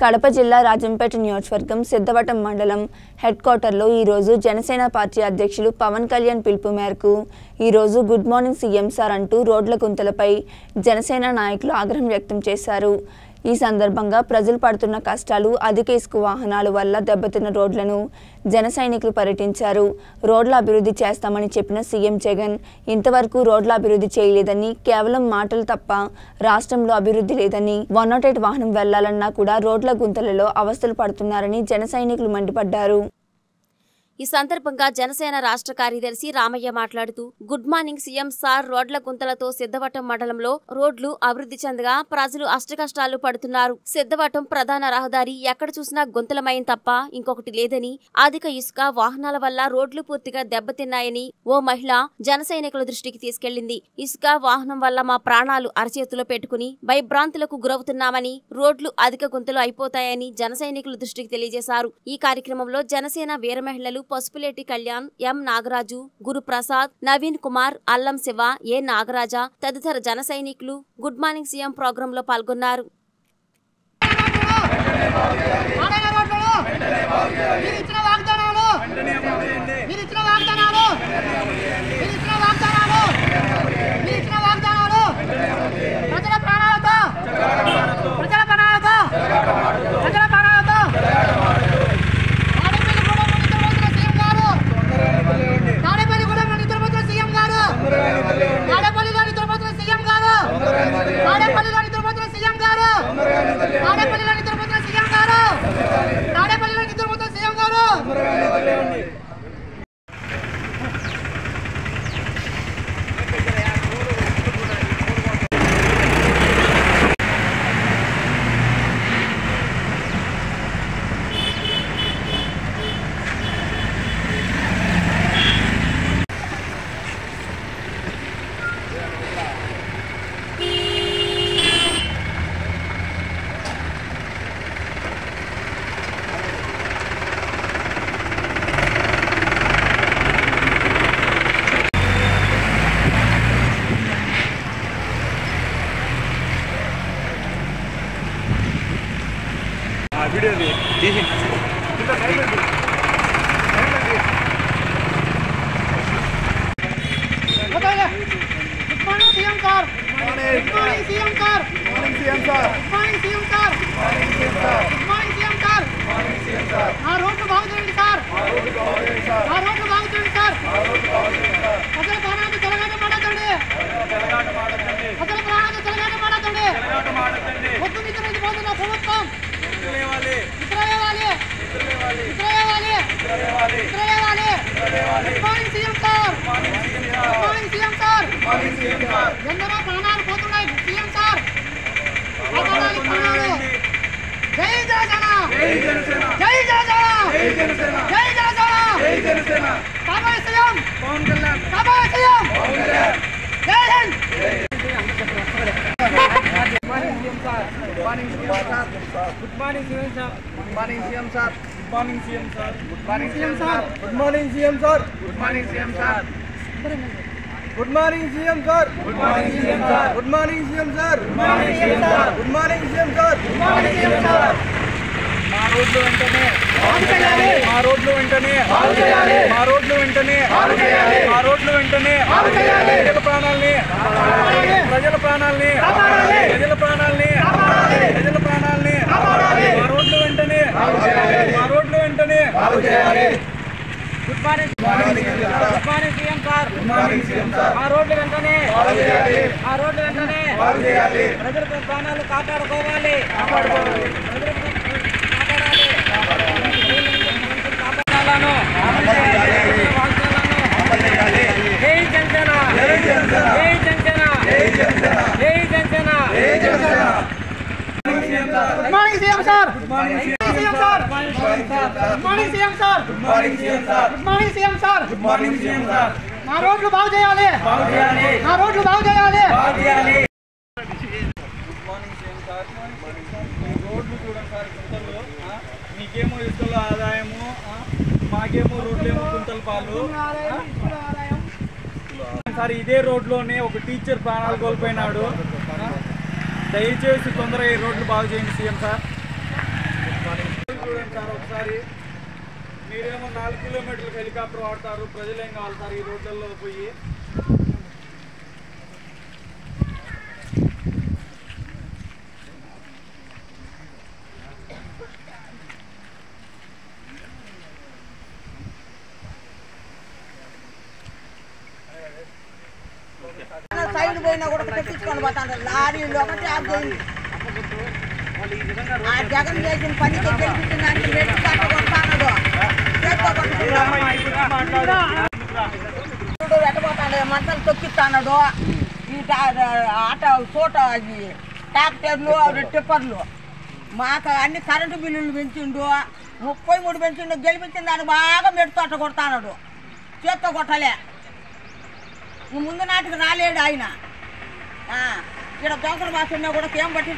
కడప జిల్లా రాజంపేట నియోజకవర్గం సిద్ధవటం మండలం హెడ్ క్వార్టర్లో ఈరోజు జనసేన పార్టీ అధ్యక్షులు పవన్ కళ్యాణ్ పిలుపు మేరకు ఈరోజు గుడ్ మార్నింగ్ సీఎం సార్ అంటూ రోడ్ల గుంతలపై జనసేన నాయకులు ఆగ్రహం వ్యక్తం చేశారు ఈ సందర్భంగా ప్రజలు పడుతున్న కష్టాలు అధిక ఇసుక వాహనాల వల్ల దెబ్బతిన్న రోడ్లను జన సైనికులు పర్యటించారు రోడ్ల అభివృద్ధి చేస్తామని చెప్పిన సీఎం జగన్ ఇంతవరకు రోడ్ల అభివృద్ధి చేయలేదని కేవలం మాటలు తప్ప రాష్ట్రంలో అభివృద్ధి లేదని వన్ నాట్ ఎయిట్ వాహనం వెళ్లాలన్నా కూడా రోడ్ల గుంతలలో అవస్థలు పడుతున్నారని జన సైనికులు మండిపడ్డారు ఈ సందర్భంగా జనసేన రాష్ట్ర కార్యదర్శి రామయ్య మాట్లాడుతూ గుడ్ మార్నింగ్ సీఎం సార్ రోడ్ల గుంతలతో సిద్ధవటం మండలంలో రోడ్లు అభివృద్ధి చెందగా ప్రజలు అష్టకష్టాలు పడుతున్నారు సిద్ధవటం ప్రధాన రహదారి ఎక్కడ చూసినా గుంతలమయం తప్ప ఇంకొకటి లేదని అధిక ఇసుక వాహనాల వల్ల రోడ్లు పూర్తిగా దెబ్బతిన్నాయని ఓ మహిళ జన సైనికుల దృష్టికి తీసుకెళ్లింది ఇసుక వాహనం వల్ల మా ప్రాణాలు అరచేతిలో పెట్టుకుని భయభ్రాంతులకు గురవుతున్నామని రోడ్లు అధిక గుంతలు అయిపోతాయని జన సైనికుల దృష్టికి తెలియజేశారు ఈ కార్యక్రమంలో జనసేన వీర మహిళలు పసుపులేటి కళ్యాణ్ ఎం నాగరాజు గురుప్రసాద్ నవీన్ కుమార్ అల్లం శివ ఏ నాగరాజ తదితర జన సైనికులు గుడ్ మార్నింగ్ సీఎం ప్రోగ్రాం లో పాల్గొన్నారు ఆడైన రోడ్లు మీరు ఇచ్చిన వాగ్దానాలు మీరు ఇచ్చిన వాగ్దానాలు మీరు ఇచ్చిన వాగ్దానాలు మీరు ఇచ్చిన వాగ్దానాలు ప్రజల ప్రాణాలతో ప్రజల ప్రాణాలతో ప్రజల ప్రాణాలతో తాడేపల్లిగూడెంలో నిద్రపోతున్న సీఎం గారు తాడేపల్లిగూడెంలో నిద్రపోతున్న సీఎం గారు తాడేపల్లిలో నిద్రపోతున్న సీఎం గారు తాడేపల్లిలో నిద్రపోతున్న సీఎం గారు తాడేపల్లిలో నిద్రపోతున్న సీఎం గారు good morning CM sir good morning CM sir good morning CM sir good morning CM sir good morning CM sir నా రోడ్లు బాగు చేయండి సార్ నా రోడ్లు బాగు చేయండి సార్ ప్రజల ప్రాణాలు తెలంగాణ మాడతండి ప్రజల ప్రాణాలు తెలంగాణ మాడతండి పొద్దు నిద్ర నుంచి పోతున్న ప్రభుత్వం నిద్ర లేవాలి నిద్ర లేవాలి నిద్ర లేవాలి good morning CM sir good morning CM sir ఎందరో ప్రాణాలు పోతున్నాయి సీఎం సార్ కాపాడాలి ప్రాణాలు జై జనసేన జై జనసేన జై జనసేన కాబోయే సీఎం కాబోయే సీఎం జై Hind good morning CM sir good morning CM sir good morning CM sir good morning CM sir good morning CM sir good morning CM sir good morning CM sir good morning CM sir good morning CM sir good morning CM sir good morning CM sir good morning CM sir మా రోడ్లు వెంటనే మా రోడ్లు వెంటనే మా రోడ్లు వెంటనే మా రోడ్లు వెంటనే ప్రజల ప్రాణాల్ని ప్రజల ప్రాణాల్ని ప్రజల ప్రాణాల్ని ప్రజల ప్రాణాల్ని మా రోడ్లు వెంటనే మా రోడ్లు వెంటనే good morning good morning CM sir good morning CM sir మా రోడ్లు వెంటనే మా రోడ్లు వెంటనే ప్రజల ప్రాణాలు కాపాడుకోవాలి కాపాడుకోవాలి వాగ్దానాలను జై జనసేన జై జనసేన జై జనసేన జై జనసేన జై Janasena good morning CM sir good morning CM sir good morning CM sir good morning CM sir good morning CM sir good morning CM sir నా రోడ్లు బాగు చేయాలి బాగు చేయాలి నా రోడ్లు బాగు చేయాలి బాగు చేయాలి రోడ్లు చూడండి సార్ గుంతలు ఆ? మీకేమో ఇసుకలో ఆదాయము ఆ? మాకేమో రోడ్లేమో గుంతల పాలు ఆ? సార్ ఇదే రోడ్లోనే ఒక టీచర్ ప్రాణాలు కోల్పోయినాడు ఆ? దయచేసి తొందరగా ఈ రోడ్లు బాగు చేయండి సీఎం సార్ సార్ ఒకసారి మీరేమో నాలుగు కిలోమీటర్లకు హెలికాప్టర్ వాడతారు ప్రజలేం కావాలి సార్ ఈ రోడ్లలో పోయి సైడ్ పోయినా కూడా తెప్పించుకొని పోతాడు లారీలు ఒకటి ఆఫ్ చేయండి ఆ జగన్ చేసిన పనికి గెలిపించిన దానికి రెడ్డి కట్ట కొడతాడు చేత్తో కొట్టుకుంటాడు ఎట్టబోతాడు మంటలు తొక్కిస్తాడు ఈ టా- ఆటో చోట ఈ ట్రాక్టర్లు అవి టిప్పర్లు మాకు అన్ని కరెంటు బిల్లులు పెంచిండు ముప్పై మూడు పెంచిండు గెలిపించిన దానికి బాగా మెడుతోట కొడతాడు చేత్తో కొట్టలే ఈ ముందు నాటికి రాలేడు ఆయన ఆ, ఇక్కడ దొంగల భాష ఉన్నా కూడా ఏం పట్టి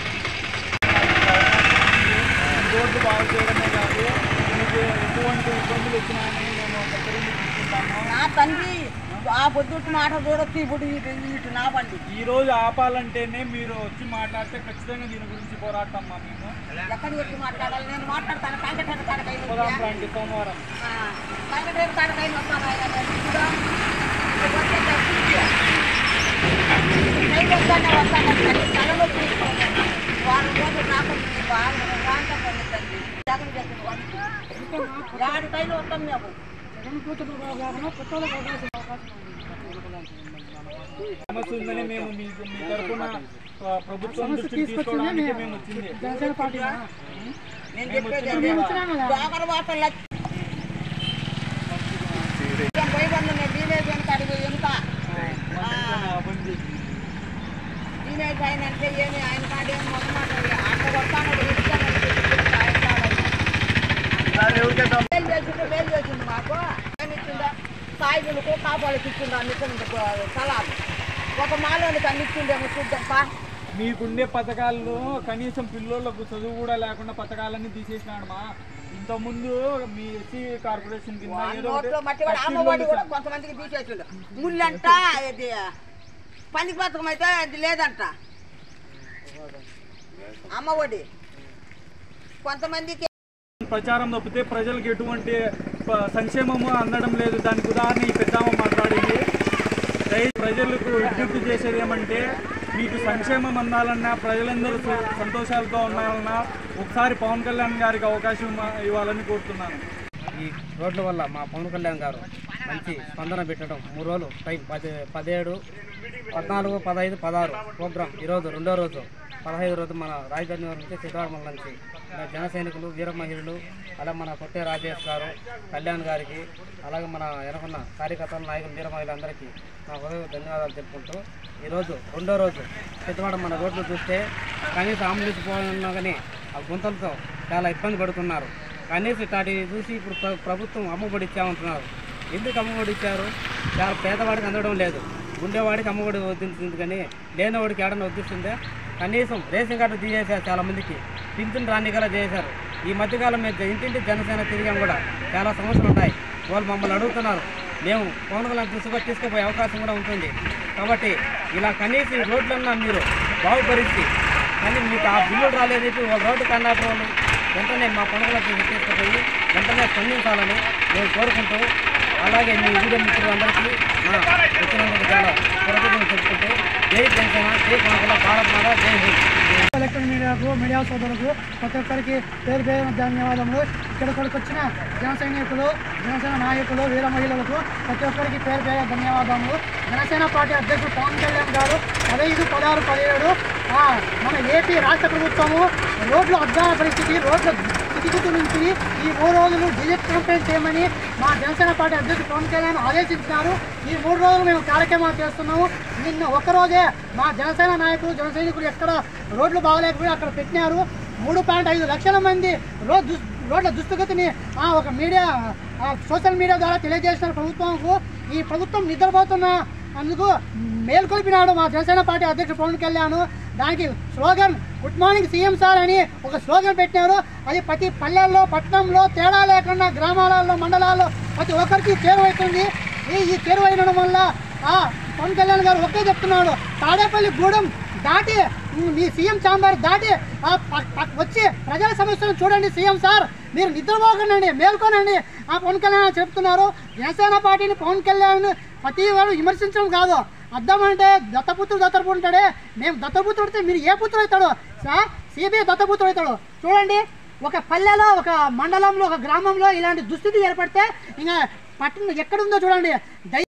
రోడ్లు బాగు చేయడమే కాదు మీకు ఎటువంటి ఇబ్బందులు వచ్చినాయని మేము దగ్గర తీసుకుంటాము నా తండ్రి ఆ పొద్దుటి మాట చూడొచ్చు ఇప్పుడు ఇటు ఇటు నా బండి ఈ రోజు ఆపాలంటేనే మీరు వచ్చి మాట్లాడితే ఖచ్చితంగా దీని గురించి పోరాటం మా మేము ఎక్కడికి వచ్చి మాట్లాడాలి నేను మాట్లాడతాను కంకటేరు కాడకైనా పోదాం రండి సోమవారం కంకటేరు కాడకైనా వస్తాను ఆయన నేను ఇప్పుడు ఇక్కడికి వచ్చే తప్పించి. నైట్ వస్తానే వస్తాను తల్లి తలనొప్పి తీసుకోలేదు. వారం రోజులు రాకుండా బాగా రాంతా పండుతుంది జగన్ చేసిన వాడికి యాడికైనా వస్తాం మేము సమస్య ఉందని మేము మీ మీ తరఫున ఆ, ప్రభుత్వం దృష్టికి తీసుకోవడానికి మేము వచ్చింది జనసేన పార్టీ నేను చెప్పేది అదే. దోకర వార్తలు భయపడిన నేను టీనేజ్ వెనక అడిగి వెనుక బండి టీనేజ్ ఆయన అంటే ఏమి ఆయన కాడేం మొన్న మాట్లాడి ఆట కొడతాను ఆయన మేలు చేసిండు మేలు చేసిండు మాకు ఏమి ఇచ్చిండా సాయిబులకు కాపాళ్ళకి ఇచ్చిండు అన్నింటి సలాలు ఒక మాలోనికి అన్ని ఇచ్చిండేమో చూద్దాంపా మీకుండే పథకాల్లో కనీసం పిల్లలకు చదువు కూడా లేకుండా పథకాలన్నీ తీసేసినాడు మా ఇంతకుముందు మీ ఎస్సీ కార్పొరేషన్ కింద ఏదో ఒకటి నోట్లో మట్టి వాడు అమ్మఒడి కూడా కొంతమందికి తీసేసిండు ముళ్ళంట ఇది పందికి పథకం అయితే అది లేదంట అమ్మఒడి కొంతమందికి ప్రచారం తప్పితే ప్రజలకు ఎటువంటి ప- సంక్షేమము అందడం లేదు దానికి ఉదాహరణ ఈ పెద్దామ మాట్లాడింది రై- ప్రజలకు విజ్ఞప్తి చేసేది ఏమంటే మీకు సంక్షేమం అందాలన్నా ప్రజలందరూ సు- సంతోషాలతో ఉండాలన్నా ఒకసారి పవన్ కళ్యాణ్ గారికి అవకాశం ఇవ్వ- ఇవ్వాలని కోరుతున్నాను ఈ రోడ్ల వల్ల మా పవన్ కళ్యాణ్ గారు మంచి స్పందన పెట్టడం మూడు రోజులు టైం పది పదిహేడు పద్నాలుగు పదహైదు పదహారు ప్రోగ్రాం ఈరోజు రెండో రోజు పదహైదు రోజు మన రాజధాని నుంచి సిద్ధార్థమల నుంచి మన జన సైనికులు వీర మహిళలు అలా మన కొట్టే రాజేష్ గారు కళ్యాణ్ గారికి అలాగే మన వెనకున్న కార్యకర్తల నాయకులు వీర మహిళలందరికీ నా హృదయ ధన్యవాదాలు చెప్పుకుంటూ ఈరోజు రెండో రోజు సిద్ధవాడ మన రోడ్లు చూస్తే కనీసం ఆంబులెన్స్ పోవాలన్నా కానీ ఆ గుంతలతో చాలా ఇబ్బంది పడుతున్నారు కనీసం ఇట్లాంటి చూసి ఇప్పుడు ప్ర- ప్రభుత్వం అమ్మఒడి ఇచ్చామంటున్నారు ఎందుకు అమ్మఒడి ఇచ్చారు చాలా పేదవాడికి అందడం లేదు ఉండేవాడికి అమ్మఒడి వద్దించింది కానీ లేనివాడికి ఏడన్నా వద్దిస్తుందే కనీసం రేషన్ కార్డు తీసేశారు చాలా మందికి పింఛన్ రానిగల చేశారు ఈ మధ్యకాలం మీద ఇంటింటి జనసేన తిరిగాం కూడా చాలా సమస్యలు ఉన్నాయి వాళ్ళు మమ్మల్ని అడుగుతున్నారు మేము పవన్ కళ్యాణ్ తీసుకు తీసుకుపోయే అవకాశం కూడా ఉంటుంది కాబట్టి ఇలా కనీసం ఈ రోడ్లన్నా మీరు బాగుపరిచి కానీ మీకు ఆ బిల్లులు రాలేదని ఒక రోడ్డు కండక్టర్ వాళ్ళు వెంటనే మా పనులకు తీసుకుపోయి వెంటనే స్పందించాలని మేము కోరుకుంటూ అలాగే మీ వీడియో మిత్రులందరికీ మా వచ్చినందుకు చాలా కృతజ్ఞతలు చెప్పుకుంటూ జై జనసేన జై పవన్ భారత్ మాత జై హింద్ ఎలక్ట్రానిక్ మీడియాకు మీడియా సోదరులకు ప్రతి ఒక్కరికి పేరు పేరు ధన్యవాదములు ఇక్కడ కొరకు వచ్చిన జన సైనికులు జనసేన నాయకులు వీర మహిళలకు ప్రతి ఒక్కరికి పేరు పేరు ధన్యవాదములు జనసేన పార్టీ అధ్యక్షుడు పవన్ కళ్యాణ్ గారు పదహైదు పదహారు పదిహేడు ఆ, మన ఏపీ రాష్ట్ర ప్రభుత్వము రోడ్లు అద్దాల పరిస్థితి రోడ్ల స్థితిగతి నుంచి ఈ మూడు రోజులు డిజిట్ క్యాంపెయిన్ చేయమని మా జనసేన పార్టీ అధ్యక్షుడు పవన్ కళ్యాణ్ ఆదేశించినారు ఈ మూడు రోజులు మేము కార్యక్రమాలు చేస్తున్నాము నిన్న ఒక్కరోజే మా జనసేన నాయకులు జన సైనికులు ఎక్కడ రోడ్లు బాగలేకపోయి అక్కడ పెట్టినారు మూడు పాయింట్ ఐదు లక్షల మంది రోడ్ దుస్ రోడ్ల దుస్థితిని ఆ, ఒక మీడియా ఆ, సోషల్ మీడియా ద్వారా తెలియజేసిన ప్రభుత్వంకు ఈ ప్రభుత్వం నిద్రపోతున్న అందుకు మేల్కొల్పినాడు మా జనసేన పార్టీ అధ్యక్షుడు పవన్ కళ్యాణ్ దానికి slogan good morning CM sir అని ఒక స్లోగన్ పెట్టినారు అది ప్రతి పల్లెల్లో పట్టణంలో తేడా లేకుండా గ్రామాలలో మండలాల్లో ప్రతి ఒక్కరికి చేరువవుతుంది ఈ ఈ చేరువైనడం వల్ల ఆ పవన్ కళ్యాణ్ గారు ఒకే చెప్తున్నాడు తాడేపల్లి గూడెం దాటి మీ సీఎం చాంబర్ దాటి ఆ ప- ప- వచ్చి ప్రజల సమస్యలను చూడండి సీఎం సార్ మీరు నిద్రపోకండి మేల్కోనండి ఆ పవన్ కళ్యాణ్ చెప్తున్నారు జనసేన పార్టీని పవన్ కళ్యాణ్ ప్రతి వాడు విమర్శించడం కాదు అర్థం అంటే దత్తపుత్రుడు దత్తపుత్రుడు ఉంటాడే మేము దత్తపుత్రుడితే మీరు ఏ పుత్రుడు అవుతాడు సిబిఐ దత్తపుత్రుడు అవుతాడు చూడండి ఒక పల్లెలో ఒక మండలంలో ఒక గ్రామంలో ఇలాంటి దుస్థితి ఏర్పడితే ఇంకా పట్టణం ఎక్కడుందో చూడండి దయ